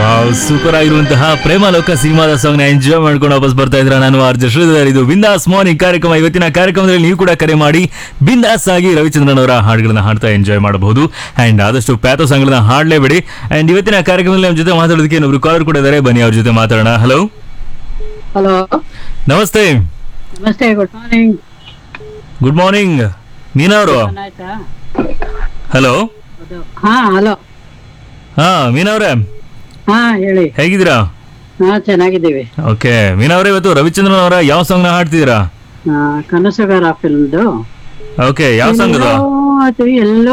wow super ಆಗಿರುವಂತಹ ಪ್ರೇಮ ಲೋಕ ಸಿನಿಮಾದ ಸಾಂಗ್ ನ ಎಂಜಾಯ್ ಮಾಡ್ಕೊಂಡು ವಾಪಸ್ ಬರ್ತಾ ಇದ್ರ ನಾನು ಆರ್ಜ ಶ್ರೀಧರ್ ಇದು ಬಿಂದಾಸ್ ಮಾರ್ನಿಂಗ್ ಕಾರ್ಯಕ್ರಮ ಇವತ್ತಿನ ಕಾರ್ಯಕ್ರಮದಲ್ಲಿ ನೀವು ಕೂಡ ಕರೆ ಮಾಡಿ ಬಿಂದಾಸ್ ಆಗಿ ರವಿಚಂದ್ರನ್ ಅವರ ಹಾಡುಗಳನ್ನ ಹಾಡ್ತಾ ಎಂಜಾಯ್ ಮಾಡಬಹುದು ಅಂಡ್ ಆದಷ್ಟು ಪ್ಯಾಥೋ ಸಾಂಗ್ಗಳನ್ನ ಹಾಡಲೇಬೇಡಿ ಅಂಡ್ ಇವತ್ತಿನ ಕಾರ್ಯಕ್ರಮದಲ್ಲಿ ನಮ್ಮ ಜೊತೆ ಮಾತಾಡೋದಕ್ಕೆ ಇನ್ನೊಬ್ರು ಕಾಲರ್ ಕೂಡ ಇದ್ದಾರೆ ಬನ್ನಿ ಅವ್ರ ಜೊತೆ ಮಾತಾಡೋಣ ಹಲೋ ಹಲೋ ನಮಸ್ತೆ ನಮಸ್ತೆ good morning good morning Meena ಅವರು ಆಯ್ತಾ ಹಲೋ ಅದು ಹಾ ಹಲೋ ಹಾ ಮೀನಾ ಅವರೇ ಹಾ ಹೇಳಿ ಹೇಗಿದ್ದೀರಾ ಹಾ ಚೆನ್ನಾಗಿದ್ದೀವಿ ಓಕೆ ಮೀನಾ ಅವರೇ ಇವತ್ತು ರವಿಚಂದ್ರನ್ ಅವರ ಯಾವ ಸಾಂಗ್ ನ ಹಾಡ್ತಿದ್ದೀರಾ ಆ, ಕನಸುಗಾರ ಫಿಲ್ಮ್ದು ಓಕೆ ಯಾವ ಸಾಂಗ್ ಅದು ಎಲ್ಲೋ ಅದು ಎಲ್ಲೋ